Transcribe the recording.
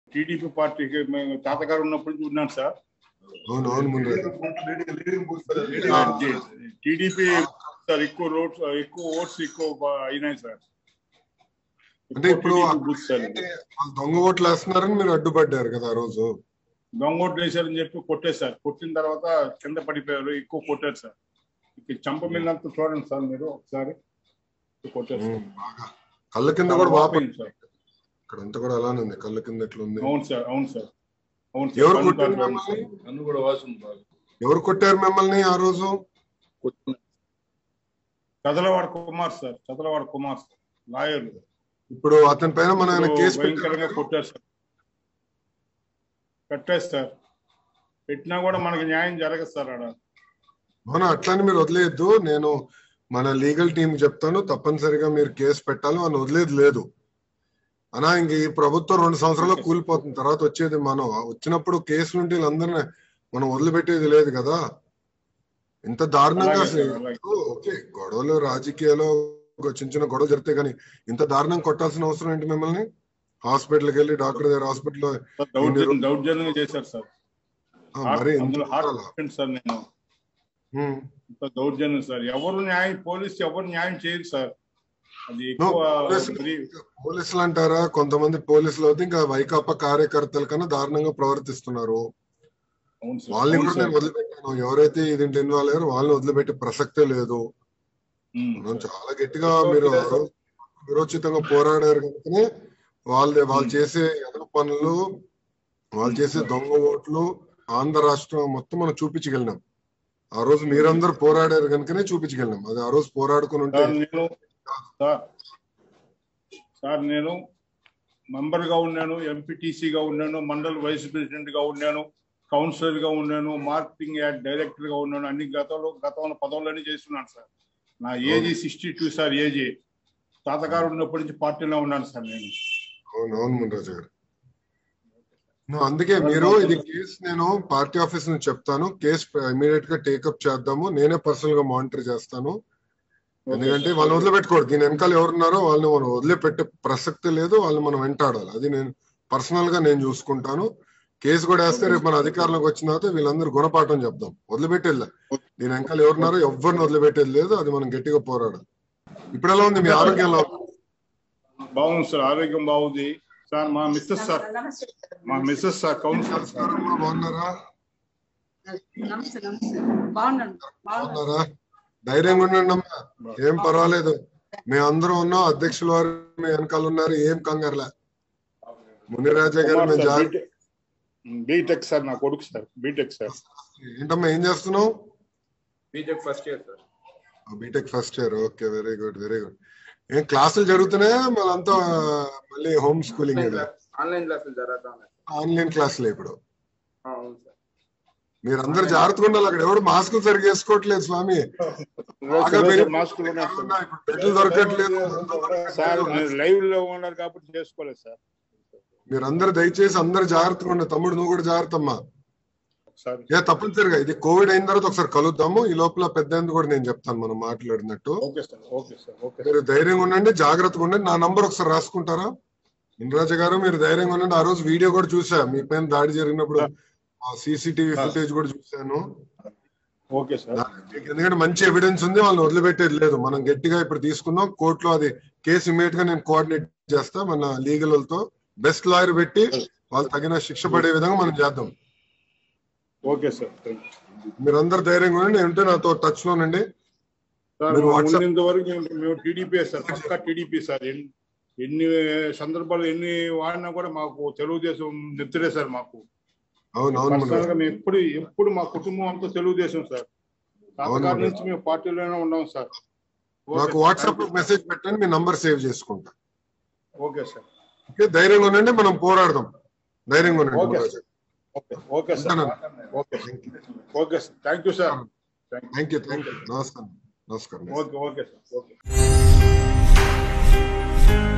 TDP పార్టీకి మేము తాతగారు ఉన్నప్పటి నుంచి ఉన్నాను సార్ అవును అవును మునిరాజు టీడీపీ సార్ ఎక్కువ రోడ్స్ ఎక్కువ ఓట్స్ ఎక్కువ బా- అయినాయి సార్ అంటే ఇప్పుడు ఎక్కువ అక్కడ TDP బూత్ సార్ ఏంటి, వాళ్ళు దొంగ ఓట్లు వేస్తున్నారని మీరు అడ్డుపడ్డారు కదా ఆ రోజు దొంగ ఓట్లు వేశారని చెప్పి కొట్టేశారు కొట్టిన తర్వాత కింద పడిపోయారు ఎక్కువ కొట్టారు సార్ ఇక్కడ చంప మిల్లంతా చూడండి సార్ మీరు ఒకసారి కొట్టారు సార్. ఉమ్, బాగా కళ్ళ కింద కూడా బాగా వాపోయింది సార్ ఇక్కడ అంతా కూడా అలానే ఉంది కళ్ళ కింద ఎట్లా ఉంది అవును సార్ అవును సార్ అవును ఎవరు సార్ కొట్టారు అవును మిమ్మల్ని సార్. నన్ను కూడా వాసం బాగా ఎవరు కొట్టారు మిమ్మల్ని ఆ రోజు Chadalavada Kumar sir Chadalavada Kumar sir lawyer ఇప్పుడు అతని పైన మన ఆయన కేసు భయంకరంగా పెట్టారు కొట్టారు సార్ పెట్టారు సార్ పెట్టినా కూడా మనకి న్యాయం జరగదు సార్ ఆడ అవునా అట్లాని మీరు వదిలేయద్దు నేను మన లీగల్ టీం చెప్తాను తప్పనిసరిగా మీరు కేసు పెట్టాలి మనం వదిలేదు లేదు అనా ఇంక ఈ ప్రభుత్వం రెండు సంవత్సరాలు కూలిపోతుంది తర్వాత వచ్చేది మనం వచ్చినప్పుడు కేసులు ఉంటే వీళ్ళందరినీ మనం వదిలిపెట్టేది లేదు కదా ఇంత దారుణంగా అలాగే అసలు సార్, అలాగే. ఓకే గొడవలు రాజకీయాలు ఒక చిన్న చిన్న గొడవ జరిగితే కానీ ఇంత దారుణం కొట్టాల్సిన అవసరం ఏంటి మిమ్మల్ని హాస్పిటల్కి వెళ్ళి డాక్టర్ దగ్గర హాస్పిటల్లో సార్ దౌర్జన్యం దౌర్జన్యం చేశారు సార్ మరి ఇంత అందులో హార్ట్ కొట్టాలా? పేషెంట్ సార్ నేను ఉమ్. ఇంత దౌర్జన్యం సార్ ఎవరు న్యాయం పోలీసు ఎవరు న్యాయం చేయరు సార్ అది No, ఎక్కువ పోలీసులు- మరి- పోలీసులు అంటారా కొంతమంది పోలీసులు అయితే ఇంకా వైకాపా కార్యకర్తల కన్నా దారుణంగా ప్రవర్తిస్తున్నారు అవును సార్, వాళ్ళని అవును కూడా సార్. నేను వదిలిపెట్టాను ఎవరైతే దీంట్లో ఇన్వాల్వ్ అయ్యారో వాళ్ళని వదిలిపెట్టే ప్రసక్తే లేదు ఉమ్. మనం చాలా గట్టిగా మీరు ఆ రోజు విరోచితంగా పోరాడారు కనుకనే వాళ్ళు వాళ్ళు చేసే ఎదవ పనులు వాళ్ళు చేసే దొంగ ఓట్లు ఆంధ్ర రాష్ట్రం మొత్తం మనం చూపించగలిగినాం ఆ రోజు మీరందరూ పోరాడారు కనుకనే చూపించగలిగినాం అది ఆ రోజు పోరాడుకుని ఉంటే సార్ నేను సార్ సార్ నేను మెంబర్ గా ఉన్నాను ఎంపీటీసీ గా ఉన్నాను మండల్ వైస్ ప్రెసిడెంట్ గా ఉన్నాను కౌన్సిలర్ గా ఉన్నాను మార్కెటింగ్ యాడ్ డైరెక్టర్ గా ఉన్నాను అన్ని గతంలో గతంలో పదవులన్నీ చేస్తున్నాను సార్ నా age sixty two sir age తాతగారు ఉన్నప్పటి నుంచి పార్టీలో ఉన్నాను సార్ నేను అవును అవును మునరాజు గారు నువ్వు అందుకే మీరు ఇది కేసు నేను పార్టీ ఆఫీస్ నుంచి చెప్తాను కేసు ఇమీడియట్ గా టేకప్ చేద్దాము నేనే పర్సనల్ గా మానిటర్ చేస్తాను ఎందుకంటే వాళ్ళని వదిలిపెట్టుకోవద్దు దీని వెనకాల ఎవరున్నారో వాళ్ళని మనం వదిలిపెట్టే ప్రసక్తి లేదు వాళ్ళని మనం వెంటాడాలి అది నేను పర్సనల్ గా నేను చూసుకుంటాను కేసు కూడా వేస్తే రేపు మన అధికారంలోకి వచ్చిన తర్వాత వీళ్ళందరూ గుణపాఠం చెప్దాం వదిలిపెట్టేది దీని వెనకాల ఎవరున్నారో ఎవరిని వదిలిపెట్టేది లేదు అది మనం గట్టిగా పోరాడాలి ఇప్పుడు ఎలా ఉంది మీ ఆరోగ్యం ఎలా ఉంది? బాగుంది సార్ ఆరోగ్యం బాగుంది సార్ మా మిస్సెస్ సార్ మా మిస్సెస్ సార్ కౌన్సిలర్ సార్ నమస్కారం అమ్మా, బాగున్నారా నమస్తే నమస్తే బాగున్నాను బాగున్నాను బాగున్నారా ధైర్యంగా ఉండండి అమ్మా ఏం పర్వాలేదు మేము అందరం ఉన్నాం అధ్యక్షుల వారు మీ వెనకాల ఉన్నారు ఏం కంగారులే మునిరాజా గారు కుమార్ మేము సార్ జాగ్రత్త బీటెక్ బీటెక్ సార్ నా కొడుకు సార్ బీటెక్ సార్ ఏంటమ్మా ఏం చేస్తున్నావు B Tech first year sir B Tech first year okay very good very good ఏం క్లాసులు జరుగుతున్నాయా మళ్ళంతా మళ్ళీ హోమ్ స్కూలింగ్ ఇది ఆన్లైన్ క్లాసులు జరుగుతా ఉన్నాయి ఆన్లైన్ క్లాసులే ఇప్పుడు ఆ, అవును సార్ మీరందరూ జాగ్రత్తగా ఉండాలి అక్కడ ఎవరు మాస్కులు సరిగ్గా వేసుకోవట్లేదు స్వామి బాగా పెరిగి- మాస్కులు ఉన్నాయి సార్. కరోనా ఇప్పుడు బెడ్లు దొరకట్లేదు సార్ మీరు లైవ్ లో ఉన్నారు కాబట్టి చేసుకోలేదు సార్ మీరందరూ దయచేసి అందరు జాగ్రత్తగా ఉండండి తమ్ముడు నువ్వు కూడా జాగ్రత్త అమ్మా సార్ ఏ తప్పనిసరిగా ఇది కోవిడ్ అయిన తర్వాత ఒకసారి కలుద్దాము ఈ లోపల పెద్ద కూడా నేను చెప్తాను మనం మాట్లాడినట్టు okay sir okay sir okay మీరు ధైర్యంగా ఉండండి జాగ్రత్తగా ఉండండి నా నంబర్ ఒకసారి రాసుకుంటారా ఇంద్రాజ గారు మీరు ధైర్యంగా ఉండండి ఆ రోజు వీడియో కూడా చూసా మీ పైన దాడి జరిగినప్పుడు సీసీటీవీ ఫుటేజ్ కూడా చూశాను ఓకే సార్ మీకు ఎందుకంటే మంచి ఎవిడెన్స్ ఉంది వాళ్ళని వదిలిపెట్టేది లేదు మనం గట్టిగా ఇప్పుడు తీసుకున్నాం కోర్టులో అది కేసు ఇమీడియట్ గా నేను కోఆర్డినేట్ చేస్తా మన లీగల్ తో బెస్ట్ లాయర్ పెట్టి వాళ్ళు తగిన శిక్ష పడే విధంగా మనం చేద్దాం ఓకే సార్ థ్యాంక్ యూ. మీరందరూ ధైర్యంగా ఉండండి ఉంటే నాతో టచ్ లోనండి సార్ మీరు వాట్సాప్- ఉన్నంత వరకు మేము- మేము టీడీపీ సార్ పక్కా టీడీపీ సార్ ఎన్ని ఎన్ని సందర్భాలు ఎన్ని వాడినా కూడా మాకు తెలుగుదేశం నెత్తురే సార్ మాకు అవును అవును పర్సనల్ మునరాజు. గా మేము ఎప్పుడు ఎప్పుడు మా కుటుంబం అంతా తెలుగుదేశం సార్ అవును తాతగారి మేడం. నుంచి మేము పార్టీలోనే ఉన్నాం సార్ ఓకే నాకు సార్, వాట్సాప్ లో థాంక్యూ మెసేజ్ పెట్టండి మీ నంబర్ సేవ్ చేసుకుంటా సార్. ఓకే సార్ ఓకే ధైర్యంగా ఉండండి మనం పోరాడదాం ధైర్యంగా ఉండండి okay Munaraju. Okay okay sir ఉంటాను. Okay okay sir thank you sir thank thank you thank you నమస్కారం నమస్కారం ఓకే ఓకే సార్ ఓకే